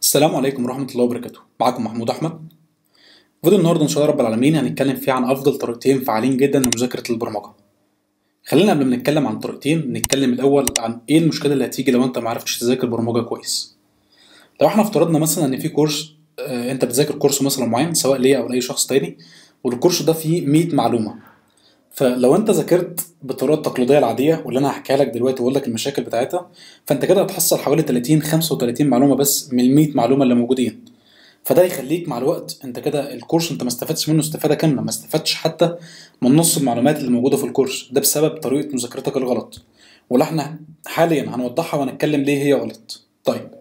السلام عليكم ورحمة الله وبركاته معكم محمود أحمد فيديو النهاردة إن شاء الله رب العالمين هنتكلم فيه عن أفضل طريقتين فعالين جدا لمذاكرة البرمجة خلينا قبل ما نتكلم عن طريقتين نتكلم الأول عن إيه المشكلة اللي هتيجي لو أنت معرفتش تذاكر برمجة كويس لو احنا افترضنا مثلا إن في كورس آه، أنت بتذاكر كورس مثلا معين سواء ليا أو لأي شخص تاني والكورس ده فيه 100 معلومة فلو انت ذاكرت بالطريقه التقليديه العاديه واللي انا هحكيها لك دلوقتي واقول لك المشاكل بتاعتها فانت كده هتحصل حوالي 30 35 معلومه بس من ال 100 معلومه اللي موجودين فده يخليك مع الوقت انت كده الكورس انت ما استفدتش منه استفاده كامله ما استفدتش حتى من نص المعلومات اللي موجوده في الكورس ده بسبب طريقه مذاكرتك الغلط واللي احنا حاليا هنوضحها ونتكلم ليه هي غلط طيب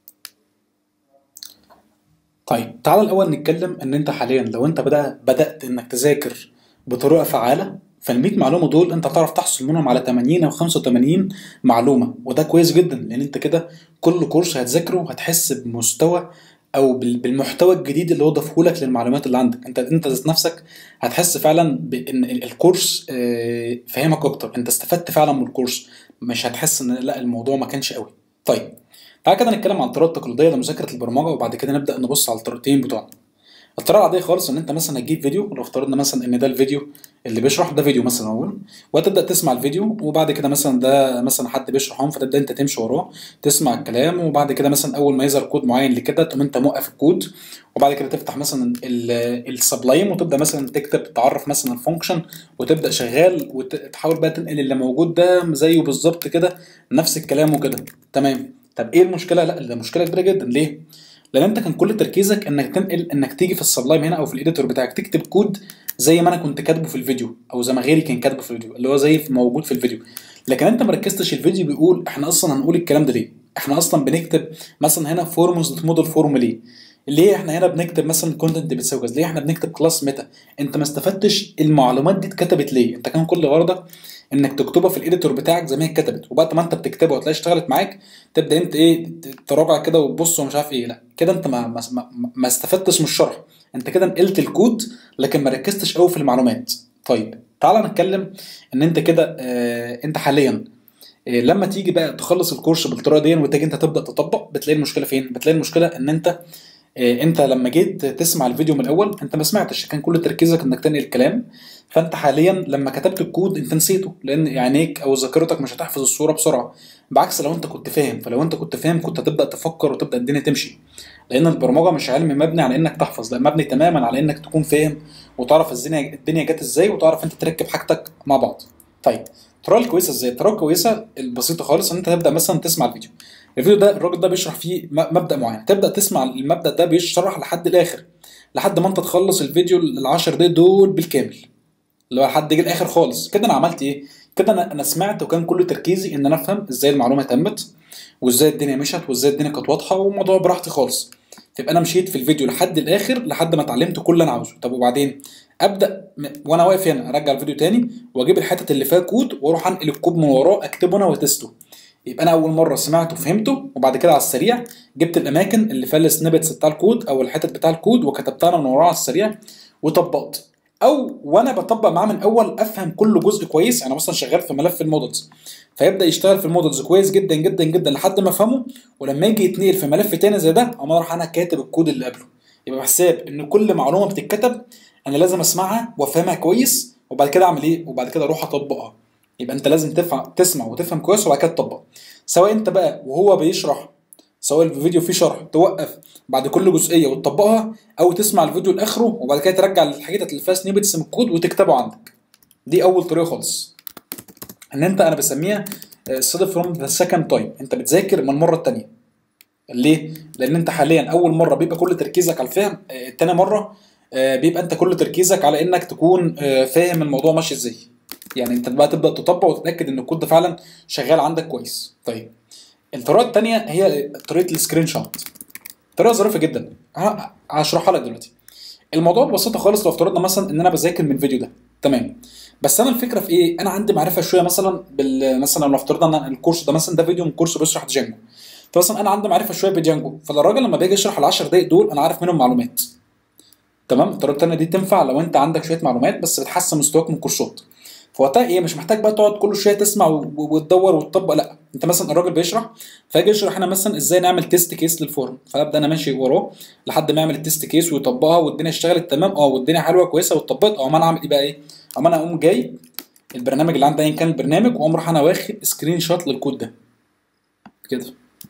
طيب تعال الاول نتكلم ان انت حاليا لو انت بدأ بدات انك تذاكر بطريقه فعاله فال 100 معلومه دول انت هتعرف تحصل منهم على 80 او 85 معلومه وده كويس جدا لان انت كده كل كورس هتذاكره هتحس بمستوى او بال- بالمحتوى الجديد اللي هو ضافه لك للمعلومات اللي عندك انت انت ذات نفسك هتحس فعلا بان ال- الكورس آه، فهمك اكتر انت استفدت فعلا من الكورس مش هتحس ان لا الموضوع ما كانش قوي طيب تعالى كده نتكلم عن الطريقه التقليديه لمذاكره البرمجه وبعد كده نبدا نبص على الطريقتين بتوعنا الطريقه العاديه خالص ان انت مثلا هتجيب فيديو لو افترضنا مثلا ان ده الفيديو اللي بيشرح ده فيديو مثلا اول وهتبدا تسمع الفيديو وبعد كده مثلا ده مثلا حد بيشرحهم فتبدا انت تمشي وراه تسمع الكلام وبعد كده مثلا اول ما يظهر كود معين لكده تقوم انت موقف الكود وبعد كده تفتح مثلا السبلايم وتبدا مثلا تكتب تعرف مثلا الفانكشن وتبدا شغال وتحاول بقى تنقل اللي موجود ده زيه بالظبط كده نفس الكلام وكده تمام طب ايه المشكله لا ده مشكله كبيره جدا ليه لان انت كان كل تركيزك انك تنقل انك تيجي في السبلايم هنا او في الايديتور بتاعك تكتب كود زي ما انا كنت كاتبه في الفيديو او زي ما غيري كان كاتبه في الفيديو اللي هو زي في- موجود في الفيديو لكن انت مركزتش الفيديو بيقول احنا اصلا هنقول الكلام ده ليه احنا اصلا بنكتب مثلا هنا فورمز دوت موديل فورم ليه ليه احنا هنا بنكتب مثلا كونتنت بتساوي كذا ليه احنا بنكتب كلاس ميتا انت ما استفدتش المعلومات دي اتكتبت ليه انت كان كل غرضك انك تكتبها في الايديتور بتاعك زي ما هي اتكتبت وبعد ما انت بتكتبها وتلاقي اشتغلت معاك تبدا انت ايه ت- تراجع كده وتبص ومش عارف ايه لا كده انت ما ما, ما, ما استفدتش من الشرح انت كده نقلت الكود لكن ما ركزتش قوي في المعلومات طيب تعال نتكلم ان انت كده اه انت حاليا إيه، لما تيجي بقى تخلص الكورس بالطريقه دي وتيجي انت تبدا تطبق بتلاقي المشكله فين بتلاقي المشكله ان انت إيه، انت لما جيت تسمع الفيديو من الاول انت ما سمعتش كان كل تركيزك انك تنقل الكلام فانت حاليا لما كتبت الكود انت نسيته لان عينيك او ذاكرتك مش هتحفظ الصوره بسرعه بعكس لو انت كنت فاهم فلو انت كنت فاهم كنت هتبدا تفكر وتبدا الدنيا تمشي لان البرمجه مش علم مبني على انك تحفظ لا مبني تماما على انك تكون فاهم وتعرف الدنيا الدنيا جت ازاي وتعرف انت تركب حاجتك مع بعض طيب الطريقه الكويسه ازاي الطريقه الكويسه البسيطه خالص ان انت تبدا مثلا تسمع الفيديو الفيديو ده الراجل ده بيشرح فيه م- مبدا معين تبدا تسمع المبدا ده بيشرح لحد الاخر لحد ما انت تخلص الفيديو العشر دقايق دول بالكامل اللي هو لحد جه الاخر خالص كده انا عملت ايه كده انا انا سمعت وكان كل تركيزي ان انا افهم ازاي المعلومه تمت وازاي الدنيا مشت وازاي الدنيا كانت واضحه والموضوع براحتي خالص تبقى انا مشيت في الفيديو لحد الاخر لحد ما اتعلمت كل اللي انا عاوزه طب وبعدين ابدا م- وانا واقف هنا ارجع الفيديو تاني واجيب الحتت اللي فيها كود واروح انقل الكود من وراه اكتبه انا وتسته يبقى انا اول مره سمعته وفهمته وبعد كده على السريع جبت الاماكن اللي فيها السنيبتس بتاع الكود او الحتت بتاع الكود وكتبتها انا من وراه على السريع وطبقت او وانا بطبق معاه من اول افهم كل جزء كويس انا مثلا شغال في ملف المودلز فيبدا يشتغل في المودلز كويس جدا جدا جدا لحد ما افهمه ولما يجي يتنقل في ملف تاني زي ده اقوم اروح انا كاتب الكود اللي قبله يبقى بحساب ان كل معلومه بتتكتب انا لازم اسمعها وافهمها كويس وبعد كده اعمل ايه وبعد كده اروح اطبقها يبقى انت لازم تفهم تسمع وتفهم كويس وبعد كده تطبق سواء انت بقى وهو بيشرح سواء الفيديو فيه شرح توقف بعد كل جزئيه وتطبقها او تسمع الفيديو لاخره وبعد كده ترجع الحاجات اللي فيها سنيبتس من الكود وتكتبه عندك دي اول طريقه خالص ان انت انا بسميها ستدي فروم ذا سكند تايم انت بتذاكر من المره الثانيه ليه؟ لان انت حاليا اول مره بيبقى كل تركيزك على الفهم آه، تاني مره آه، بيبقى انت كل تركيزك على انك تكون آه، فاهم الموضوع ماشي ازاي يعني انت بقى تبدا تطبق وتتاكد ان الكود ده فعلا شغال عندك كويس طيب الطريقه الثانيه هي طريقه السكرين شوت طريقه ظريفه جدا ه- هشرحها لك دلوقتي الموضوع ببساطه خالص لو افترضنا مثلا ان انا بذاكر من الفيديو ده تمام بس انا الفكره في ايه انا عندي معرفه شويه مثلا بال مثلا لو افترضنا ان الكورس ده مثلا ده فيديو من كورس بيشرح جانجو فمثلا انا عندي معرفه شويه بجانجو فالراجل لما بيجي يشرح ال 10 دقايق دول انا عارف منهم معلومات تمام الطريقه الثانيه دي تنفع لو انت عندك شويه معلومات بس بتحسن مستواك من الكورسات فوقتها ايه مش محتاج بقى تقعد كل شويه تسمع و- و- وتدور وتطبق لا انت مثلا الراجل بيشرح فاجي يشرح هنا مثلا ازاي نعمل تيست كيس للفورم فابدا انا ماشي وراه لحد ما يعمل التيست كيس ويطبقها والدنيا اشتغلت تمام اه والدنيا حلوه كويسه واتطبقت اه ما انا اعمل ايه بقى ايه اما انا اقوم جاي البرنامج اللي عندي ايا كان البرنامج واقوم راح انا واخد سكرين شوت للكود ده كده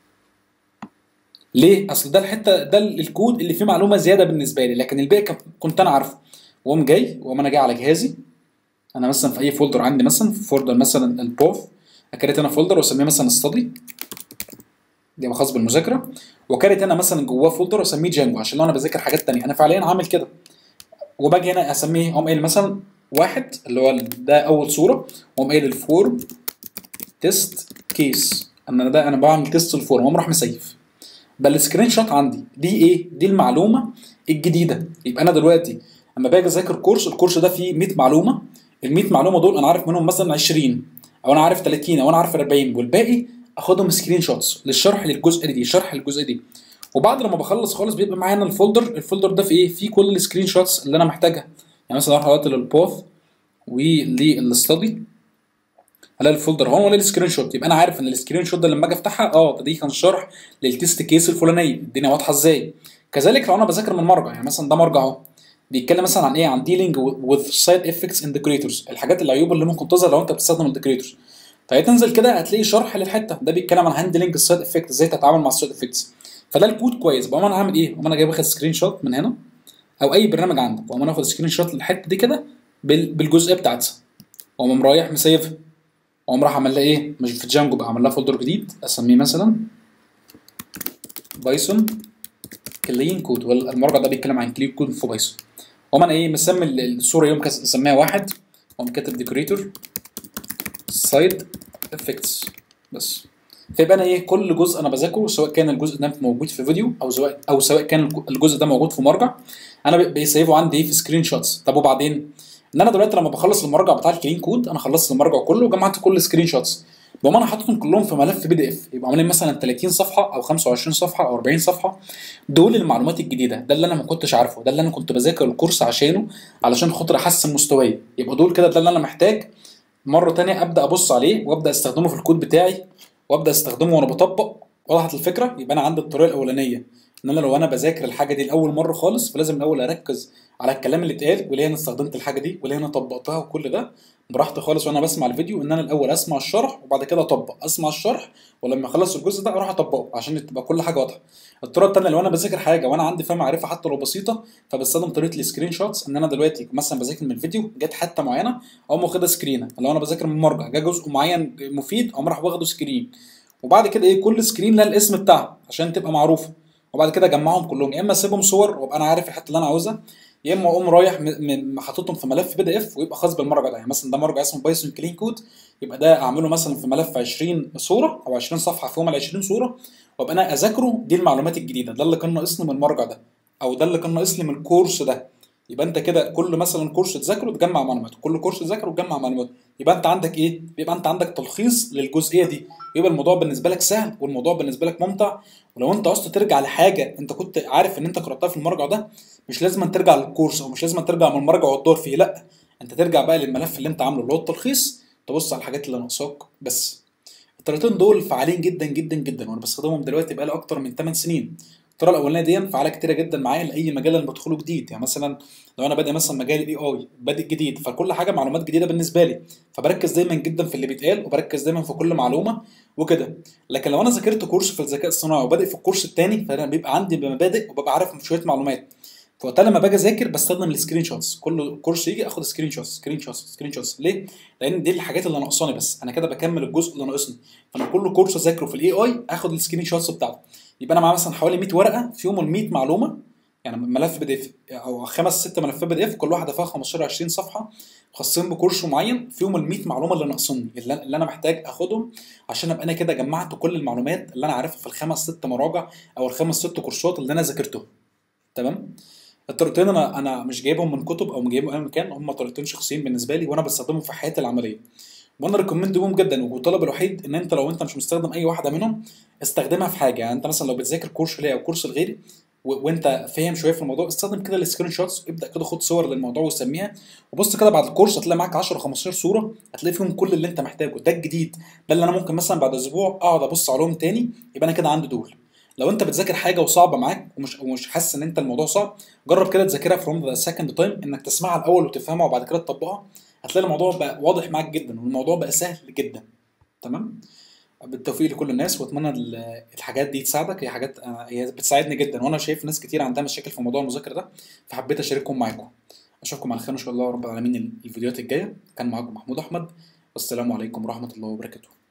ليه؟ اصل ده الحته ده الكود اللي فيه معلومه زياده بالنسبه لي لكن الباقي كان- كنت انا عارفه واقوم جاي واقوم انا جاي على جهازي انا مثلا في اي فولدر عندي مثلا في فولدر مثلا البوث اكريت انا فولدر واسميه مثلا ستادي دي خاص بالمذاكره واكريت انا مثلا جواه فولدر واسميه جانجو عشان لو انا بذاكر حاجات تانية انا فعليا عامل كده وباجي هنا اسميه اقوم قايل مثلا واحد اللي هو ده اول صوره واقوم قايل الفورم تيست كيس انا ده انا بعمل تيست الفورم واقوم راح مسيف ده السكرين شوت عندي دي ايه دي المعلومه الجديده يبقى انا دلوقتي اما باجي اذاكر كورس الكورس ده فيه 100 معلومه ال 100 معلومه دول انا عارف منهم مثلا 20 او انا عارف 30 او انا عارف 40 والباقي اخدهم سكرين شوتس للشرح للجزء دي شرح للجزء دي وبعد لما بخلص خالص بيبقى معايا انا الفولدر الفولدر ده فيه ايه فيه كل السكرين شوتس اللي انا محتاجها يعني مثلا اروح دلوقتي للبوث وللستدي الاقي الفولدر اهو ولا السكرين شوت يبقى انا عارف ان السكرين شوت ده لما اجي افتحها اه ده دي كان شرح للتيست كيس الفلانيه الدنيا واضحه ازاي كذلك لو انا بذاكر من مرجع يعني مثلا ده مرجع اهو بيتكلم مثلا عن ايه عن dealing with side effects in decorators الحاجات العيوب اللي ممكن تظهر لو انت بتستخدم الديكوريتورز فهتنزل كده هتلاقي شرح للحته ده بيتكلم عن هاندلنج السايد افكت ازاي تتعامل مع السايد افكتس فده الكود كويس بقوم انا هعمل ايه؟ بقوم انا جاي واخد سكرين شوت من هنا او اي برنامج عندك بقوم انا اخد سكرين شوت للحته دي كده بال- بالجزئيه بتاعتها واقوم رايح مسيفها واقوم راح اعمل لها ايه؟ مش في جانجو بقى اعمل لها فولدر جديد اسميه مثلا بايثون كلين كود والمرجع ده بيتكلم عن كلين كود في بايثون واقوم انا ايه مسمي ال- الصوره يوم كس- مسميها واحد واقوم كاتب ديكوريتور سايد افكتس بس فيبقى انا ايه كل جزء انا بذاكره سواء كان الجزء ده موجود في فيديو او سواء او سواء كان الجزء ده موجود في مرجع انا بي- بيسيفه عندي ايه في سكرين شوتس طب وبعدين ان انا دلوقتي لما بخلص المرجع بتاع الكلين كود انا خلصت المرجع كله وجمعت كل السكرين شوتس بقوم انا حاططهم كلهم في ملف بي دي اف يبقى عاملين مثلا 30 صفحه او 25 صفحه او 40 صفحه دول المعلومات الجديده ده اللي انا ما كنتش عارفه ده اللي انا كنت بذاكر الكورس عشانه علشان خاطر احسن مستواي يبقى دول كده ده اللي انا محتاج مره تانية ابدا ابص عليه وابدا استخدمه في الكود بتاعي وابدا استخدمه وانا بطبق وضحت الفكره يبقى انا عندي الطريقه الاولانيه ان انا لو انا بذاكر الحاجه دي لاول مره خالص فلازم الاول اركز على الكلام اللي اتقال وليه انا استخدمت الحاجه دي وليه انا طبقتها وكل ده براحتي خالص وانا بسمع الفيديو ان انا الاول اسمع الشرح وبعد كده اطبق اسمع الشرح ولما اخلص الجزء ده اروح اطبقه عشان تبقى كل حاجه واضحه الطريقه الثانيه لو انا بذاكر حاجه وانا عندي فيها معرفه حتى لو بسيطه فبستخدم طريقه السكرين شوتس ان انا دلوقتي مثلا بذاكر من فيديو جت حته معينه اقوم واخدها سكرين لو انا بذاكر من مرجع جه جزء معين مفيد اقوم راح واخده سكرين وبعد كده ايه كل سكرين لها الاسم بتاعها عشان تبقى معروفه وبعد كده اجمعهم كلهم يا اما اسيبهم صور وابقى انا عارف الحته اللي انا عاوزها يا اما اقوم رايح م- م- حاططهم في ملف بي دي اف ويبقى خاص بالمرجع ده يعني مثلا ده مرجع اسمه بايثون كلين كود يبقى ده اعمله مثلا في ملف 20 صوره او 20 صفحه فيهم ال 20 صوره وابقى انا اذاكره دي المعلومات الجديده ده اللي كان ناقصني من المرجع ده او ده اللي كان ناقصني من الكورس ده يبقى انت كده كل مثلا كورس تذاكره تجمع معلومات كل كورس تذاكره تجمع معلومات يبقى انت عندك ايه يبقى انت عندك تلخيص للجزئيه دي يبقى الموضوع بالنسبه لك سهل والموضوع بالنسبه لك ممتع ولو انت عاوز ترجع لحاجه انت كنت عارف ان انت قراتها في المرجع ده مش لازم أن ترجع للكورس او مش لازم أن ترجع من المرجع وتدور فيه لا انت ترجع بقى للملف اللي انت عامله اللي هو التلخيص تبص على الحاجات اللي ناقصاك بس الطريقتين دول فعالين جدا جدا جدا وانا بستخدمهم دلوقتي بقالي اكتر من 8 سنين الطريقه الاولانيه دي فعاله كتيره جدا معايا لاي مجال انا بدخله جديد يعني مثلا لو انا بادئ مثلا مجال الاي اي بادئ جديد فكل حاجه معلومات جديده بالنسبه لي فبركز دايما جدا في اللي بيتقال وبركز دايما في كل معلومه وكده لكن لو انا ذاكرت كورس في الذكاء الصناعي وبادئ في الكورس الثاني فانا بيبقى عندي مبادئ وببقى عارف شويه معلومات فوقتها لما باجي اذاكر بستخدم السكرين شوتس كل كورس يجي اخد سكرين شوتس سكرين شوتس سكرين شوتس ليه؟ لان دي الحاجات اللي ناقصاني بس انا كده بكمل الجزء اللي ناقصني فانا كل كورس اذاكره في الاي اي اخد السكرين شوتس بتاعته يبقى انا معايا مثلا حوالي 100 ورقه فيهم ال 100 معلومه يعني ملف بي دي اف او خمس ست ملفات بي دي اف كل واحده فيها 15 20 صفحه خاصين بكورس معين فيهم ال 100 معلومه اللي ناقصني اللي اللي انا محتاج اخدهم عشان ابقى انا كده جمعت كل المعلومات اللي انا عارفها في الخمس ست مراجع او الخمس ست كورسات اللي انا ذاكرتهم تمام الطريقتين انا انا مش جايبهم من كتب او جايبهم من اي مكان هم طريقتين شخصيين بالنسبه لي وانا بستخدمهم في حياتي العمليه وانا ريكومند بيهم جدا والطلب الوحيد ان انت لو انت مش مستخدم اي واحده منهم استخدمها في حاجه يعني انت مثلا لو بتذاكر كورس ليا او كورس لغيري و- وانت فاهم شويه في الموضوع استخدم كده السكرين شوتس ابدا كده خد صور للموضوع وسميها وبص كده بعد الكورس هتلاقي معاك 10 15 صوره هتلاقي فيهم كل اللي انت محتاجه ده الجديد ده اللي انا ممكن مثلا بعد اسبوع اقعد ابص عليهم تاني يبقى انا كده عندي دول لو انت بتذاكر حاجه وصعبه معاك ومش ومش حاسس ان انت الموضوع صعب جرب كده تذاكرها فروم ذا سكند تايم انك تسمعها الاول وتفهمها وبعد كده تطبقها هتلاقي الموضوع بقى واضح معاك جدا والموضوع بقى سهل جدا تمام بالتوفيق لكل الناس واتمنى ال- الحاجات دي تساعدك هي حاجات أنا- هي بتساعدني جدا وانا شايف ناس كتير عندها مشاكل في موضوع المذاكره ده فحبيت اشاركهم معاكم اشوفكم على خير ان شاء الله رب العالمين الفيديوهات الجايه كان معاكم محمود احمد والسلام عليكم ورحمه الله وبركاته